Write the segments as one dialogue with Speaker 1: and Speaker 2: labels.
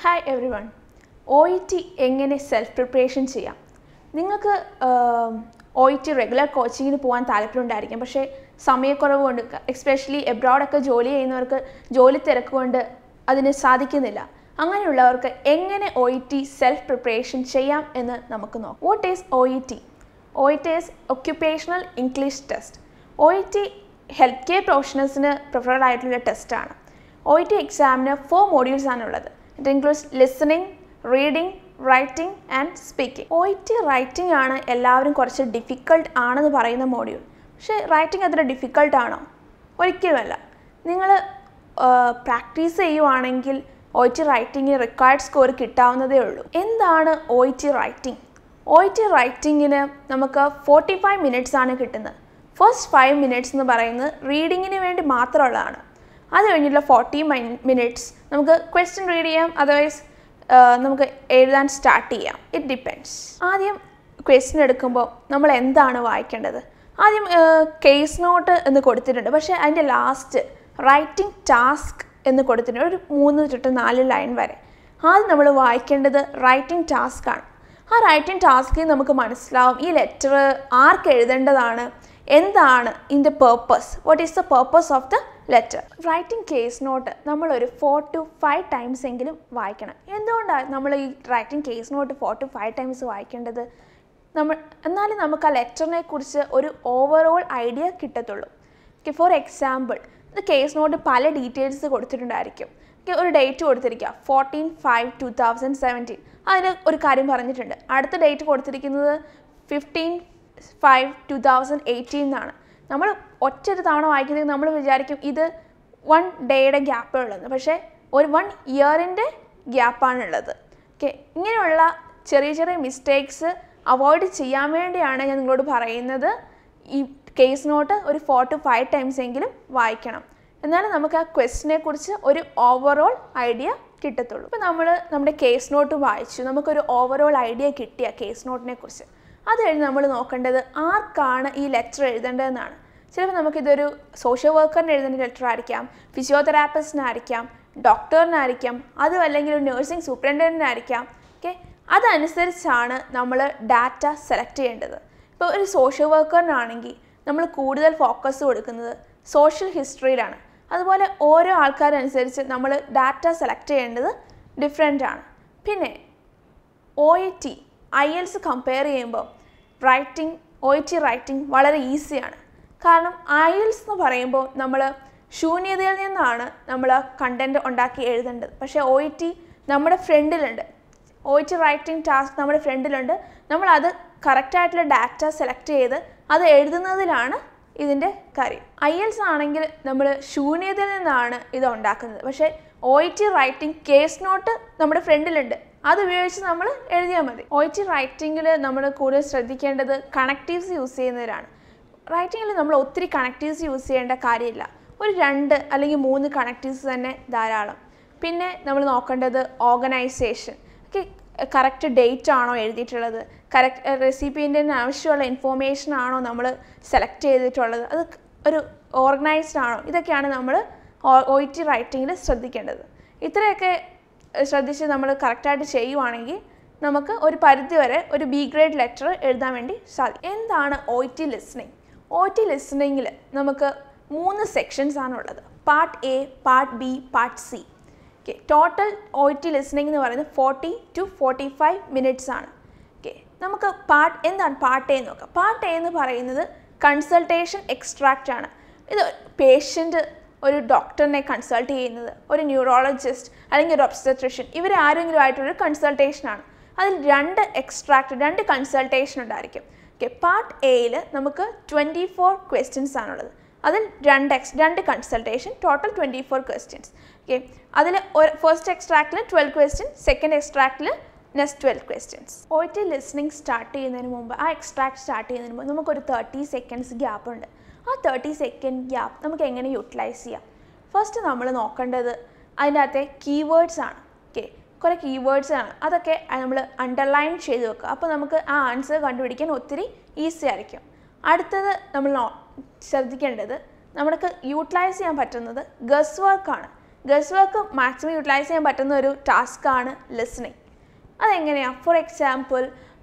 Speaker 1: hi everyone O E T എങ്ങനെ self preparation ചെയ്യാം നിങ്ങൾക്ക് ഒ ഇ ടി റെഗുലർ കോച്ചിങ്ങിന് പോകാൻ താല്പര്യമുണ്ടായിരിക്കും പക്ഷേ സമയക്കുറവ് കൊണ്ട് എസ്പെഷ്യലി എബ്രോഡൊക്കെ ജോലി ചെയ്യുന്നവർക്ക് ജോലി തിരക്ക് കൊണ്ട് അതിന് സാധിക്കുന്നില്ല അങ്ങനെയുള്ളവർക്ക് എങ്ങനെ O E T self preparation ചെയ്യാം എന്ന് നമുക്ക് നോക്കാം what is O E T O E T is occupational English test O E T health care പ്രൊഫഷണൽസിന് പ്രിഫർഡ് ആയിട്ടുള്ള ടെസ്റ്റാണ് ഒ ഇ ടി എക്സാമിന് ഫോർ മോഡ്യൂൾസ് ആണുള്ളത് it includes listening reading writing and speaking O E T writing ആണ് എല്ലാവരും കുറച്ച് difficult ആണെന്ന് പറയുന്ന മോഡ്യൂൾ പക്ഷേ റൈറ്റിംഗ് അത്ര ഡിഫിക്കൾട്ട് ആണോ ഒരിക്കലുമല്ല നിങ്ങൾ പ്രാക്ടീസ് ചെയ്യുവാണെങ്കിൽ ഒ ഇ ടി റൈറ്റിങ്ങിന് റിക്വയർഡ് സ്കോർ കിട്ടാവുന്നതേ ഉള്ളൂ എന്താണ് O E T writing O E T റൈറ്റിങ്ങിന് നമുക്ക് ഫോർട്ടി ഫൈവ് മിനിറ്റ്സ് ആണ് കിട്ടുന്നത് ഫസ്റ്റ് ഫൈവ് മിനിറ്റ്സ് എന്ന് പറയുന്നത് റീഡിങ്ങിന് വേണ്ടി മാത്രമുള്ളതാണ് അത് കഴിഞ്ഞിട്ടുള്ള ഫോർട്ടി മിനിറ്റ്സ് നമുക്ക് ക്വസ്റ്റ്യൻ റീഡ് ചെയ്യാം അതർവൈസ് നമുക്ക് എഴുതാൻ സ്റ്റാർട്ട് ചെയ്യാം ഇറ്റ് ഡിപ്പെൻഡ്സ് ആദ്യം ക്വസ്റ്റ്യൻ എടുക്കുമ്പോൾ നമ്മൾ എന്താണ് വായിക്കേണ്ടത് ആദ്യം കേസ് നോട്ട് എന്ന് കൊടുത്തിട്ടുണ്ട് പക്ഷേ അതിൻ്റെ ലാസ്റ്റ് റൈറ്റിംഗ് ടാസ്ക് എന്ന് കൊടുത്തിട്ടുണ്ട് ഒരു മൂന്ന് തൊട്ട് നാല് ലൈൻ വരെ ആദ്യം നമ്മൾ വായിക്കേണ്ടത് റൈറ്റിംഗ് ടാസ്ക് ആണ് ആ റൈറ്റിംഗ് ടാസ്കിൽ നമുക്ക് മനസ്സിലാവും ഈ ലെറ്റർ ആർക്ക് എഴുതേണ്ടതാണ് എന്താണ് ഇതിൻ്റെ purpose what is the purpose of the letter writing case note നമ്മളൊരു ഫോർ ടു ഫൈവ് ടൈംസ് എങ്കിലും വായിക്കണം എന്തുകൊണ്ടാണ് നമ്മൾ ഈ writing case note four to five times വായിക്കേണ്ടത് നമ്മൾ എന്നാലും നമുക്ക് ആ ലെറ്ററിനെ കുറിച്ച് ഒരു ഓവറോൾ ഐഡിയ കിട്ടത്തുള്ളൂ ഓക്കെ ഫോർ എക്സാമ്പിൾ ഇത് കേസ് നോട്ട് പല ഡീറ്റെയിൽസ് കൊടുത്തിട്ടുണ്ടായിരിക്കും ഓക്കെ ഒരു ഡേറ്റ് കൊടുത്തിരിക്കുക fourteen five two thousand seventeen അതിന് ഒരു കാര്യം പറഞ്ഞിട്ടുണ്ട് അടുത്ത ഡേറ്റ് കൊടുത്തിരിക്കുന്നത് fifteen five two thousand eighteen എന്നാണ് നമ്മൾ ഒറ്റൊരു തവണ വായിക്കുന്നത് നമ്മൾ വിചാരിക്കും ഇത് വൺ ഡേയുടെ ഗ്യാപ്പേ ഉള്ളത് പക്ഷേ ഒരു വൺ ഇയറിൻ്റെ ഗ്യാപ്പാണുള്ളത് ഓക്കെ ഇങ്ങനെയുള്ള ചെറിയ ചെറിയ മിസ്റ്റേക്സ് അവോയ്ഡ് ചെയ്യാൻ വേണ്ടിയാണ് ഞാൻ നിങ്ങളോട് പറയുന്നത് ഈ കേസ് നോട്ട് ഒരു ഫോർ ടു ഫൈവ് ടൈംസ് എങ്കിലും വായിക്കണം എന്നാലും നമുക്ക് ആ ക്വസ്റ്റിനെ കുറിച്ച് ഒരു ഓവറോൾ ഐഡിയ കിട്ടത്തുള്ളൂ ഇപ്പോൾ നമ്മൾ നമ്മുടെ കേസ് നോട്ട് വായിച്ചു നമുക്കൊരു ഓവറോൾ ഐഡിയ കിട്ടിയ കേസ് നോട്ടിനെ കുറിച്ച് അത് കഴിഞ്ഞ് നമ്മൾ നോക്കേണ്ടത് ആർക്കാണ് ഈ ലെറ്റർ എഴുതേണ്ടതെന്നാണ് ചിലപ്പോൾ നമുക്കിതൊരു സോഷ്യൽ വർക്കറിന് എഴുതേണ്ട ലെറ്റർ ആയിരിക്കാം ഫിസിയോതെറാപ്പിസ്റ്റിനായിരിക്കാം ഡോക്ടറിനായിരിക്കാം അതും അല്ലെങ്കിൽ ഒരു നഴ്സിംഗ് സൂപ്രണ്ടൻറ്റിനായിരിക്കാം ഓക്കെ അതനുസരിച്ചാണ് നമ്മൾ ഡാറ്റ സെലക്ട് ചെയ്യേണ്ടത് ഇപ്പോൾ ഒരു സോഷ്യൽ വർക്കറിനാണെങ്കിൽ നമ്മൾ കൂടുതൽ ഫോക്കസ് കൊടുക്കുന്നത് സോഷ്യൽ ഹിസ്റ്ററിയിലാണ് അതുപോലെ ഓരോ ആൾക്കാരനുസരിച്ച് നമ്മൾ ഡാറ്റ സെലക്ട് ചെയ്യേണ്ടത് ഡിഫറെൻ്റ് ആണ് പിന്നെ O E T IELTS compare ചെയ്യുമ്പോൾ writing O E T writing വളരെ ഈസിയാണ് കാരണം ഐ എൽസ് എന്ന് പറയുമ്പോൾ നമ്മൾ ശൂന്യതയിൽ നിന്നാണ് നമ്മൾ കണ്ടൻറ്റ് ഉണ്ടാക്കി എഴുതേണ്ടത് പക്ഷേ ഒ ഇ ടി നമ്മുടെ ഫ്രണ്ടിലുണ്ട് O E T writing task നമ്മുടെ ഫ്രണ്ടിലുണ്ട് നമ്മളത് കറക്റ്റായിട്ടുള്ള ഡാറ്റ സെലക്ട് ചെയ്ത് അത് എഴുതുന്നതിലാണ് ഇതിൻ്റെ കാര്യം ഐ എൽസ് ആണെങ്കിൽ നമ്മൾ ശൂന്യതയിൽ നിന്നാണ് ഇത് ഉണ്ടാക്കുന്നത് പക്ഷേ O E T writing case note നമ്മുടെ ഫ്രണ്ടിലുണ്ട് അത് ഉപയോഗിച്ച് നമ്മൾ എഴുതിയാൽ മതി ഒ ഇ ടി റൈറ്റിങ്ങിൽ നമ്മൾ കൂടുതൽ ശ്രദ്ധിക്കേണ്ടത് കണക്റ്റീവ്സ് യൂസ് ചെയ്യുന്നവരാണ് റൈറ്റിങ്ങിൽ നമ്മൾ ഒത്തിരി കണക്റ്റീവ്സ് യൂസ് ചെയ്യേണ്ട കാര്യമില്ല ഒരു രണ്ട് അല്ലെങ്കിൽ മൂന്ന് കണക്റ്റീവ്സ് തന്നെ ധാരാളം പിന്നെ നമ്മൾ നോക്കേണ്ടത് ഓർഗനൈസേഷൻ ഒക്കെ കറക്റ്റ് ഡേറ്റ് ആണോ എഴുതിയിട്ടുള്ളത് കറക്റ്റ് റെസിപ്പീൻ്റെ ആവശ്യമുള്ള ഇൻഫോർമേഷൻ ആണോ നമ്മൾ സെലക്ട് ചെയ്തിട്ടുള്ളത് അത് ഒരു ഓർഗനൈസ്ഡ് ആണോ ഇതൊക്കെയാണ് നമ്മൾ ഒ ഇ ടി റൈറ്റിങ്ങിൽ ശ്രദ്ധിക്കേണ്ടത് ഇത്രയൊക്കെ ശ്രദ്ധിച്ച് നമ്മൾ കറക്റ്റായിട്ട് ചെയ്യുവാണെങ്കിൽ നമുക്ക് ഒരു പരിധിവരെ ഒരു ബി ഗ്രേഡ് ലെറ്റർ എഴുതാൻ വേണ്ടി സാധിക്കും എന്താണ് O T listening O T ലിസ്ണിങ്ങിൽ നമുക്ക് മൂന്ന് സെക്ഷൻസ് ആണുള്ളത് part A part B part C okay total O T listening എന്ന് പറയുന്നത് forty to forty five minutes ആണ് ഓക്കെ നമുക്ക് പാർട്ട് എന്താണ് പാർട്ട് എ എന്ന് നോക്കാം പാർട്ട് എ എന്ന് പറയുന്നത് കൺസൾട്ടേഷൻ എക്സ്ട്രാക്റ്റ് ആണ് ഇത് പേഷ്യൻ്റ് ഒരു ഡോക്ടറിനെ കൺസൾട്ട് ചെയ്യുന്നത് ഒരു ന്യൂറോളജിസ്റ്റ് അല്ലെങ്കിൽ ഒരു ഒബ്സ്റ്റട്രിഷ്യൻ ഇവർ ആരെങ്കിലും ആയിട്ടൊരു കൺസൾട്ടേഷനാണ് അതിൽ രണ്ട് എക്സ്ട്രാക്ട് രണ്ട് കൺസൾട്ടേഷൻ ഉണ്ടായിരിക്കും ഓക്കെ പാർട്ട് എയിൽ നമുക്ക് ട്വൻറ്റി ഫോർ ക്വസ്റ്റ്യൻസ് ആണുള്ളത് അതിൽ രണ്ട് എക്സ് രണ്ട് consultation total twenty four questions okay അതിൽ ഒരു ഫസ്റ്റ് എക്സ്ട്രാക്റ്റിൽ ട്വൽവ് ക്വസ്റ്റ്യൻ സെക്കൻഡ് എക്സ്ട്രാക്റ്റിൽ next twelve questions O T listening start ചെയ്യുന്നതിന് മുമ്പ് ആ എക്സ്ട്രാക്ട് സ്റ്റാർട്ട് ചെയ്യുന്നതിന് മുമ്പ് നമുക്കൊരു തേർട്ടി സെക്കൻഡ്സ് ഗ്യാപ്പ് ഉണ്ട് ആ തേർട്ടി സെക്കൻഡ് ഗ്യാപ്പ് നമുക്ക് എങ്ങനെ യൂട്ടിലൈസ് ചെയ്യാം ഫസ്റ്റ് നമ്മൾ നോക്കേണ്ടത് അതിൻ്റെ അകത്തെ കീവേഡ്സ് ആണ് ഓക്കെ കുറേ കീവേഡ്സ് ആണ് അതൊക്കെ നമ്മൾ അണ്ടർലൈൻ ചെയ്ത് വെക്കുക അപ്പോൾ നമുക്ക് ആ ആൻസർ കണ്ടുപിടിക്കാൻ ഒത്തിരി ഈസി ആയിരിക്കും അടുത്തത് നമ്മൾ ശ്രദ്ധിക്കേണ്ടത് നമുക്ക് യൂട്ടിലൈസ് ചെയ്യാൻ പറ്റുന്നത് ഗസ് വർക്കാണ് ഗസ് വർക്ക് മാക്സിമം യൂട്ടിലൈസ് ചെയ്യാൻ പറ്റുന്ന ഒരു ടാസ്ക്കാണ് ലിസണിങ് അതെങ്ങനെയാണ് ഫോർ എക്സാമ്പിൾ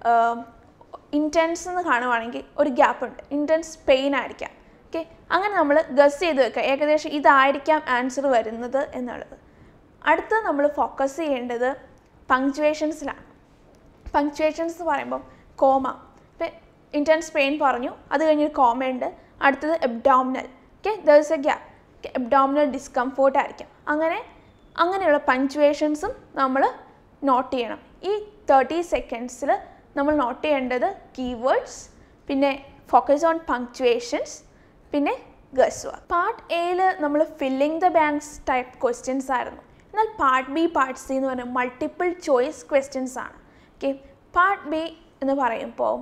Speaker 1: ഇൻറ്റൻസ് എന്ന് കാണുവാണെങ്കിൽ ഒരു ഗ്യാപ്പ് ഉണ്ട് ഇൻറ്റൻസ് പെയിൻ ആയിരിക്കാം ഓക്കെ അങ്ങനെ നമ്മൾ ഗസ് ചെയ്ത് വെക്കുക ഏകദേശം ഇതായിരിക്കാം ആൻസർ വരുന്നത് എന്നുള്ളത് അടുത്ത് നമ്മൾ ഫോക്കസ് ചെയ്യേണ്ടത് പങ്ക്ച്വേഷൻസിലാണ് പങ്ക്ച്വേഷൻസ് എന്ന് പറയുമ്പം കോമ ഇപ്പം ഇൻറ്റൻസ് പെയിൻ പറഞ്ഞു അത് കഴിഞ്ഞൊരു കോമ ഉണ്ട് അടുത്തത് abdominal okay there's a gap abdominal discomfort ആയിരിക്കും അങ്ങനെ അങ്ങനെയുള്ള പങ്ക്ച്വേഷൻസും നമ്മൾ നോട്ട് ചെയ്യണം ഈ തേർട്ടി സെക്കൻഡ്സിൽ നമ്മൾ നോട്ട് ചെയ്യേണ്ടത് കീവേഡ്സ് പിന്നെ ഫോക്കസ് ഓൺ പങ്ക്ച്വേഷൻസ് പിന്നെ ഗസ് വർക്ക് പാർട്ട് എയിൽ നമ്മൾ filling the blanks type questions ആയിരുന്നു എന്നാൽ പാർട്ട് ബി പാർട്ട് സി എന്ന് പറഞ്ഞാൽ മൾട്ടിപ്പിൾ ചോയ്സ് ക്വസ്റ്റ്യൻസ് ആണ് ഓക്കെ പാർട്ട് ബി എന്ന് പറയുമ്പോൾ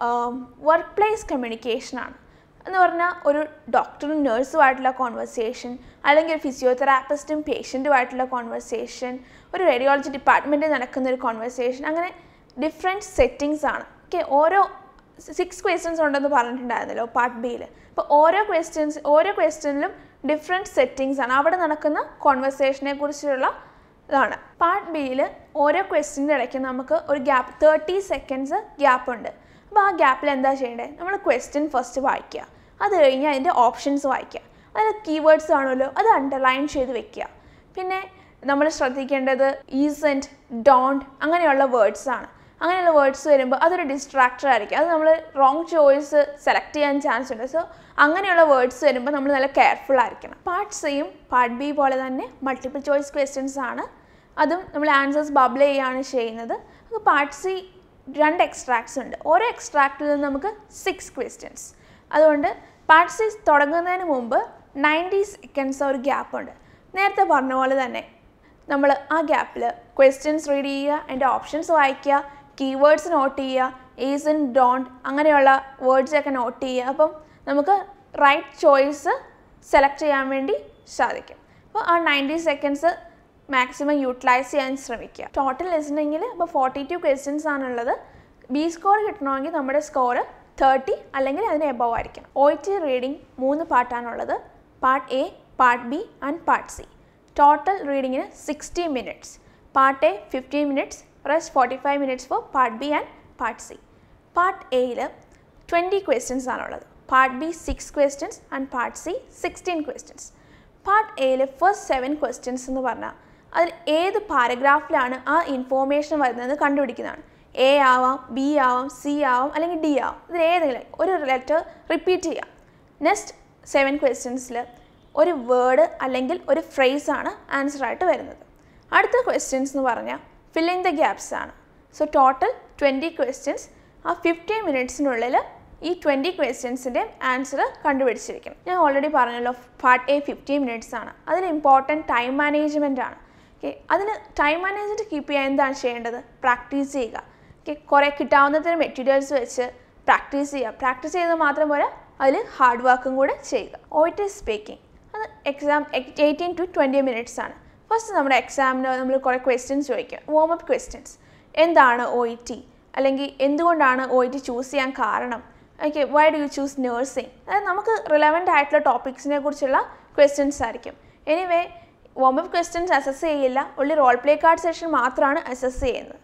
Speaker 1: വർക്ക് പ്ലേസ് കമ്മ്യൂണിക്കേഷനാണ് എന്ന് പറഞ്ഞാൽ ഒരു ഡോക്ടറും നഴ്സുമായിട്ടുള്ള കോൺവെർസേഷൻ അല്ലെങ്കിൽ ഒരു ഫിസിയോതെറാപ്പിസ്റ്റും പേഷ്യൻറ്റുമായിട്ടുള്ള കോൺവെർസേഷൻ ഒരു റേഡിയോളജി ഡിപ്പാർട്ട്മെൻറ്റിൽ നടക്കുന്ന ഒരു കോൺവെർസേഷൻ അങ്ങനെ ഡിഫറെൻറ്റ് സെറ്റിങ്സ് ആണ് ഓക്കെ ഓരോ സിക്സ് ക്വസ്റ്റ്യൻസ് ഉണ്ടെന്ന് പറഞ്ഞിട്ടുണ്ടായിരുന്നല്ലോ പാർട്ട് ബിയിൽ അപ്പോൾ ഓരോ ക്വസ്റ്റ്യൻസ് ഓരോ ക്വസ്റ്റ്യനിലും ഡിഫറെൻറ്റ് സെറ്റിങ്സ് ആണ് അവിടെ നടക്കുന്ന കോൺവെർസേഷനെ കുറിച്ചുള്ള ഇതാണ് പാർട്ട് ബിയിൽ ഓരോ ക്വസ്റ്റ്യൻ്റെ ഇടയ്ക്ക് നമുക്ക് ഒരു ഗ്യാപ്പ് തേർട്ടി സെക്കൻഡ്സ് ഗ്യാപ്പ് ഉണ്ട് അപ്പോൾ ആ ഗ്യാപ്പിൽ എന്താ ചെയ്യേണ്ടത് നമ്മൾ ക്വസ്റ്റ്യൻ ഫസ്റ്റ് വായിക്കുക അത് കഴിഞ്ഞ് അതിൻ്റെ ഓപ്ഷൻസ് വായിക്കുക അതിൽ കീവേഡ്സ് ആണല്ലോ അത് അണ്ടർലൈൻ ചെയ്ത് വെക്കുക പിന്നെ നമ്മൾ ശ്രദ്ധിക്കേണ്ടത് ഈസ് ആൻഡ് ഡോണ്ട് അങ്ങനെയുള്ള വേർഡ്സ് ആണ് അങ്ങനെയുള്ള വേർഡ്സ് വരുമ്പോൾ അതൊരു ഡിസ്ട്രാക്ടർ ആയിരിക്കും അത് നമ്മൾ റോങ് ചോയ്സ് സെലക്ട് ചെയ്യാൻ ചാൻസ് ഉണ്ട് സോ അങ്ങനെയുള്ള വേർഡ്സ് വരുമ്പോൾ നമ്മൾ നല്ല കെയർഫുൾ ആയിരിക്കണം പാർട്ട് സിയും പാർട്ട് ബി പോലെ തന്നെ മൾട്ടിപ്പിൾ ചോയ്സ് ക്വസ്റ്റ്യൻസ് ആണ് അതും നമ്മൾ ആൻസേഴ്സ് ബബിൾ ചെയ്യുകയാണ് ചെയ്യുന്നത് അപ്പോൾ പാർട്ട് സി രണ്ട് എക്സ്ട്രാക്ട്സ് ഉണ്ട് ഓരോ എക്സ്ട്രാക്റ്റിൽ നിന്ന് നമുക്ക് സിക്സ് ക്വസ്റ്റ്യൻസ് അതുകൊണ്ട് പാർട്ട് സി തുടങ്ങുന്നതിന് മുമ്പ് നയൻറ്റി സെക്കൻഡ്സ് ഒരു ഗ്യാപ്പ് ഉണ്ട് നേരത്തെ പറഞ്ഞ പോലെ തന്നെ നമ്മൾ ആ ഗ്യാപ്പിൽ ക്വസ്റ്റ്യൻസ് റീഡ് ചെയ്യുക അതിൻ്റെ ഓപ്ഷൻസ് വായിക്കുക കീവേഡ്സ് നോട്ട് ചെയ്യുക ഈസ് ആൻഡ് ഡോണ്ട് അങ്ങനെയുള്ള വേർഡ്സൊക്കെ നോട്ട് ചെയ്യുക അപ്പം നമുക്ക് റൈറ്റ് ചോയ്സ് സെലക്ട് ചെയ്യാൻ വേണ്ടി സാധിക്കും അപ്പോൾ ആ നയൻറ്റി സെക്കൻഡ്സ് മാക്സിമം യൂട്ടിലൈസ് ചെയ്യാൻ ശ്രമിക്കുക ടോട്ടൽ ലിസണിങ്ങിൽ ഇപ്പോൾ ഫോർട്ടി ടു ക്വസ്റ്റ്യൻസ് ആണുള്ളത് ബി സ്കോർ കിട്ടണമെങ്കിൽ നമ്മുടെ സ്കോർ തേർട്ടി അല്ലെങ്കിൽ അതിന് എബവ് ആയിരിക്കണം ഒ ടി റീഡിംഗ് മൂന്ന് പാർട്ടാണുള്ളത് part A part B and part C total റീഡിങ്ങിന് sixty minutes part A fifteen minutes rest forty five minutes for part B and part C part എയിൽ twenty questions ആണുള്ളത് part B six questions and part C sixteen questions part എയിൽ first seven questions എന്ന് പറഞ്ഞാൽ അതിൽ ഏത് പാരഗ്രാഫിലാണ് ആ information വരുന്നത് കണ്ടുപിടിക്കുന്നതാണ് എ ആവാം ബി ആവാം സി ആവാം അല്ലെങ്കിൽ ഡി ആവാം ഇതിൽ ഏതെങ്കിലും ഒരു ലെറ്റർ റിപ്പീറ്റ് ചെയ്യാം നെക്സ്റ്റ് സെവൻ ക്വസ്റ്റ്യൻസിൽ ഒരു വേർഡ് അല്ലെങ്കിൽ ഒരു ഫ്രേസ് ആണ് ആൻസർ ആയിട്ട് വരുന്നത് അടുത്ത ക്വസ്റ്റ്യൻസ് എന്ന് പറഞ്ഞാൽ ഫില്ലിംഗ് ദ ഗ്യാപ്സ് ആണ് സോ ടോട്ടൽ ട്വൻറ്റി ക്വസ്റ്റ്യൻസ് ആ ഫിഫ്റ്റീൻ മിനിറ്റ്സിനുള്ളിൽ ഈ ട്വൻറ്റി ക്വസ്റ്റ്യൻസിൻ്റെ ആൻസർ കണ്ടുപിടിച്ചിരിക്കണം ഞാൻ ഓൾറെഡി പറഞ്ഞല്ലോ പാർട്ട് എ ഫിഫ്റ്റീൻ മിനിറ്റ്സ് ആണ് അതിൽ ഇമ്പോർട്ടൻറ്റ് ടൈം മാനേജ്മെൻ്റ് ആണ് ഓക്കെ അതിന് ടൈം മാനേജ്മെൻറ്റ് കീപ്പ് ചെയ്യാൻ എന്താണ് ചെയ്യേണ്ടത് പ്രാക്ടീസ് ചെയ്യുക ഓക്കെ കുറേ കിട്ടാവുന്നതിന് മെറ്റീരിയൽസ് വെച്ച് പ്രാക്ടീസ് ചെയ്യുക പ്രാക്ടീസ് ചെയ്താൽ മാത്രം പോരാ അതിൽ ഹാർഡ് വർക്കും കൂടെ ചെയ്യുക ഒ ടി സ്പീക്കിംഗ് അത് exam eighteen to twenty minutes ആണ് ഫസ്റ്റ് നമ്മുടെ എക്സാമിന് നമ്മൾ കുറേ ക്വസ്റ്റ്യൻസ് ചോദിക്കുക വാം അപ്പ് ക്വസ്റ്റ്യൻസ് എന്താണ് ഒ ഇ ടി അല്ലെങ്കിൽ എന്തുകൊണ്ടാണ് ഒ ഇ ടി ചൂസ് ചെയ്യാൻ കാരണം okay why do you choose nursing അതായത് നമുക്ക് റിലവൻ്റ് ആയിട്ടുള്ള ടോപ്പിക്സിനെ കുറിച്ചുള്ള ക്വസ്റ്റ്യൻസ് ആയിരിക്കും anyway warm up questions assess ചെയ്യില്ല only role play card session മാത്രമാണ് അസസ് ചെയ്യുന്നത്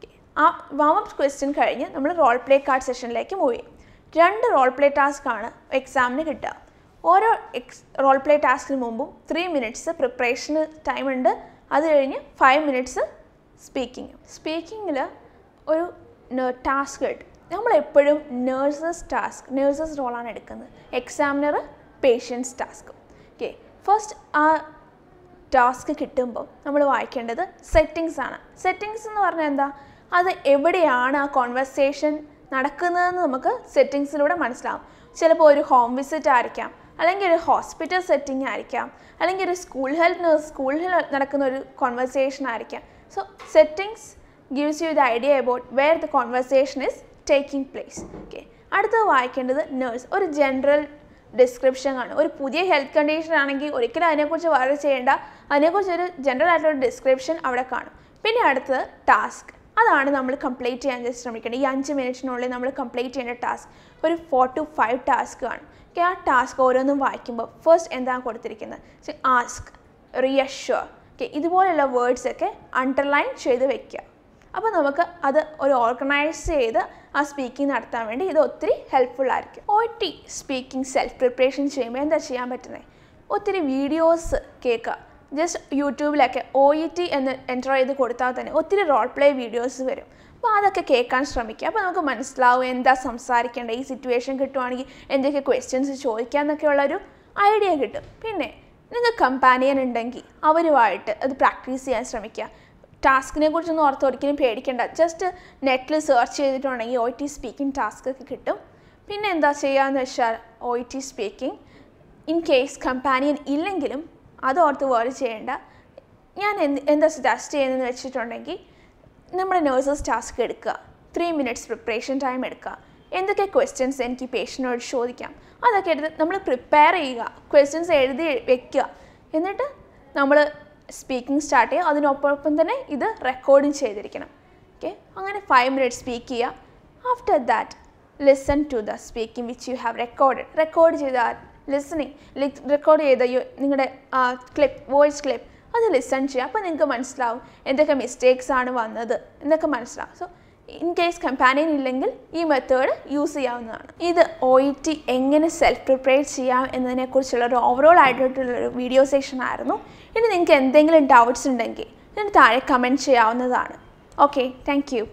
Speaker 1: ആ വാം അപ്പ് ക്വസ്റ്റ്യൻ കഴിഞ്ഞ് നമ്മൾ റോൾ പ്ലേ കാർഡ് സെഷനിലേക്ക് മൂവ് ചെയ്യും രണ്ട് റോൾ പ്ലേ ടാസ്ക് ആണ് എക്സാമിന് കിട്ടുക ഓരോ എക്സ് റോൾ പ്ലേ ടാസ്കിന് മുമ്പും ത്രീ മിനിറ്റ്സ് പ്രിപ്പറേഷന് ടൈം ഉണ്ട് അത് കഴിഞ്ഞ് ഫൈവ് മിനിറ്റ്സ് സ്പീക്കിംഗ് സ്പീക്കിങ്ങിൽ ഒരു ടാസ്ക് കിട്ടും നമ്മളെപ്പോഴും നേഴ്സസ് ടാസ്ക് നേഴ്സസ് റോളാണ് എടുക്കുന്നത് examiner patients task okay first ആ ടാസ്ക് കിട്ടുമ്പോൾ നമ്മൾ വായിക്കേണ്ടത് സെറ്റിങ്സ് ആണ് സെറ്റിങ്സ് എന്ന് പറഞ്ഞാൽ എന്താ അത് എവിടെയാണ് ആ കോൺവെർസേഷൻ നടക്കുന്നതെന്ന് നമുക്ക് സെറ്റിങ്സിലൂടെ മനസ്സിലാവും ചിലപ്പോൾ ഒരു ഹോം വിസിറ്റ് ആയിരിക്കാം അല്ലെങ്കിൽ ഒരു ഹോസ്പിറ്റൽ സെറ്റിംഗ് ആയിരിക്കാം അല്ലെങ്കിൽ ഒരു സ്കൂൾ ഹെൽത്ത് നേഴ്സ് സ്കൂളിൽ നടക്കുന്ന ഒരു കോൺവെർസേഷൻ ആയിരിക്കാം so settings gives you the idea about where the conversation is taking place okay അടുത്തത് വായിക്കേണ്ടത് നേഴ്സ് ഒരു ജനറൽ ഡിസ്ക്രിപ്ഷൻ ആണ് ഒരു പുതിയ ഹെൽത്ത് കണ്ടീഷൻ ആണെങ്കിൽ ഒരിക്കലും അതിനെക്കുറിച്ച് വളരെ ചെയ്യേണ്ട അതിനെക്കുറിച്ച് ഒരു ജനറൽ ആയിട്ടുള്ള ഡിസ്ക്രിപ്ഷൻ അവിടെ കാണും പിന്നെ അടുത്തത് ടാസ്ക് അതാണ് നമ്മൾ കംപ്ലീറ്റ് ചെയ്യാൻ ശ്രമിക്കേണ്ടത് ഈ അഞ്ച് മിനിറ്റിനുള്ളിൽ നമ്മൾ കംപ്ലീറ്റ് ചെയ്യേണ്ട ടാസ്ക് ഒരു ഫോർ ടു ഫൈവ് ടാസ്ക് ആണ് ഓക്കെ ആ ടാസ്ക് ഓരോന്നും വായിക്കുമ്പോൾ ഫസ്റ്റ് എന്താണ് കൊടുത്തിരിക്കുന്നത് ആസ്ക് റിയഷ്യൂർ ഓക്കെ ഇതുപോലെയുള്ള വേർഡ്സ് ഒക്കെ അണ്ടർലൈൻ ചെയ്ത് വെക്കുക അപ്പോൾ നമുക്ക് അത് ഒരു ഓർഗനൈസ് ചെയ്ത് ആ സ്പീക്കിംഗ് നടത്താൻ വേണ്ടി ഇത് ഒത്തിരി ഹെൽപ്ഫുൾ ആയിരിക്കും O T speaking self preparation ചെയ്യുമ്പോൾ എന്താ ചെയ്യാൻ പറ്റുന്നത് ഒത്തിരി വീഡിയോസ് കേൾക്കുക ജസ്റ്റ് യൂട്യൂബിലൊക്കെ ഒ ഇ ടി എന്ന് എൻ്റർ ചെയ്ത് കൊടുത്താൽ തന്നെ ഒത്തിരി റോൾ പ്ലേ വീഡിയോസ് വരും അപ്പോൾ അതൊക്കെ കേൾക്കാൻ ശ്രമിക്കുക അപ്പോൾ നമുക്ക് മനസ്സിലാവും എന്താ സംസാരിക്കേണ്ടത് ഈ സിറ്റുവേഷൻ കിട്ടുവാണെങ്കിൽ എന്തൊക്കെ ക്വസ്റ്റ്യൻസ് ചോദിക്കുക എന്നൊക്കെയുള്ളൊരു ഐഡിയ കിട്ടും പിന്നെ നിങ്ങൾക്ക് കമ്പാനിയൻ ഉണ്ടെങ്കിൽ അവരുമായിട്ട് അത് പ്രാക്ടീസ് ചെയ്യാൻ ശ്രമിക്കുക ടാസ്കിനെ കുറിച്ചൊന്നും ഓർത്ത് ഒരിക്കലും പേടിക്കേണ്ട ജസ്റ്റ് നെറ്റിൽ സെർച്ച് ചെയ്തിട്ടുണ്ടെങ്കിൽ ഒ ടി സ്പീക്കിംഗ് ടാസ്ക് ഒക്കെ കിട്ടും പിന്നെ എന്താ ചെയ്യുകയെന്ന് വെച്ചാൽ O T speaking in case companion ഇല്ലെങ്കിലും അത് ഓർത്ത് വേറെ ചെയ്യേണ്ട ഞാൻ എന്ത് എന്താ സജസ്റ്റ് ചെയ്യുന്നതെന്ന് വെച്ചിട്ടുണ്ടെങ്കിൽ നമ്മുടെ നേഴ്സസ് ടാസ്ക് എടുക്കുക ത്രീ മിനിറ്റ്സ് പ്രിപ്പറേഷൻ ടൈം എടുക്കുക എന്തൊക്കെ ക്വസ്റ്റ്യൻസ് എനിക്ക് പേഷ്യനോട് ചോദിക്കാം അതൊക്കെ എടുത്ത് നമ്മൾ പ്രിപ്പയർ ചെയ്യുക ക്വസ്റ്റ്യൻസ് എഴുതി വെക്കുക എന്നിട്ട് നമ്മൾ സ്പീക്കിംഗ് സ്റ്റാർട്ട് ചെയ്യുക അതിനൊപ്പം തന്നെ ഇത് റെക്കോർഡിങ് ചെയ്തിരിക്കണം ഓക്കെ അങ്ങനെ ഫൈവ് മിനിറ്റ്സ് സ്പീക്ക് ചെയ്യുക after that listen to the speaking which you have record record ചെയ്ത ലിസണിങ് റെക്കോർഡ് ചെയ്ത നിങ്ങളുടെ ക്ലിപ്പ് വോയിസ് ക്ലിപ്പ് അത് ലിസൺ ചെയ്യുക അപ്പോൾ നിങ്ങൾക്ക് മനസ്സിലാവും എന്തൊക്കെ മിസ്റ്റേക്സ് ആണ് വന്നത് എന്നൊക്കെ മനസ്സിലാവും സോ ഇൻ കേസ് കമ്പാനിയൻ ഇല്ലെങ്കിൽ ഈ മെത്തേഡ് യൂസ് ചെയ്യാവുന്നതാണ് ഇത് ഒ ഇ ടി എങ്ങനെ സെൽഫ് പ്രിപ്പയർ ചെയ്യാം എന്നതിനെക്കുറിച്ചുള്ള ഒരു ഓവറോൾ ആയിട്ടുള്ളൊരു വീഡിയോ സെഷൻ ആയിരുന്നു ഇനി നിങ്ങൾക്ക് എന്തെങ്കിലും ഡൗട്ട്സ് ഉണ്ടെങ്കിൽ ഇതിന് താഴെ കമൻറ്റ് ചെയ്യാവുന്നതാണ് ഓക്കെ താങ്ക്